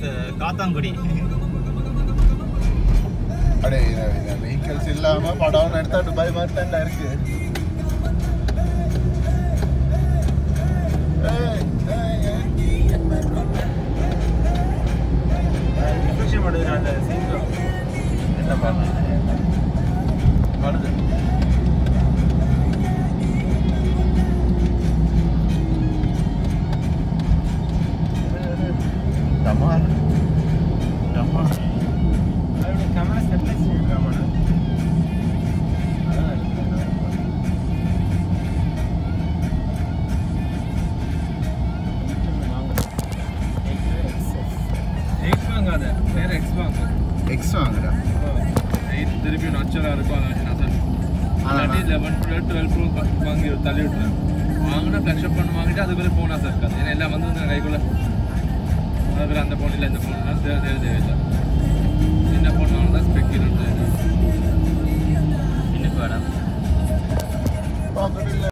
காத்தாங்குடி அடே வெஹிக்கல்ஸ் இல்லாம படம் எடுத்தா துபாய் மாதிரி தான்டா இருக்கு ஏய், ஏய், ஏய். ரிஃப்ரெஷ் பண்ணுது அந்த சீக்கிரம் என்ன பண்ண வருது டமார் டமார் கேமரா ஸ்டெப்லைஸ் பண்ணிருக்காம எக்ஸ் வாங்காத வேற எக்ஸ் வாங்க எக்ஸ் வாங்குறா எயிட் திருப்பி நச்சலாக இருக்கும் அதை வச்சு நான் சொல்லுவேன் இல்லாட்டி லெவன் டுவெல் டுவெல் ப்ரோ வாங்கி தள்ளி விட்டுறேன் வாங்கினா ஃப்ளக்ஷப் பண்ண வாங்கிட்டு அதுக்குள்ளே ஃபோனாக சார் இருக்காது ஏன்னா எல்லாம் வந்து வந்து கைக்குள்ளே அதுக்குள்ள அந்த ஃபோன் இல்லை இந்த ஃபோன்லாம் தேவை தேவை தேவையில்லை சின்ன ஃபோன் வாங்கினா ஸ்பெக்யூர் இன்னும் வேணாம் பார்க்கறது இல்ல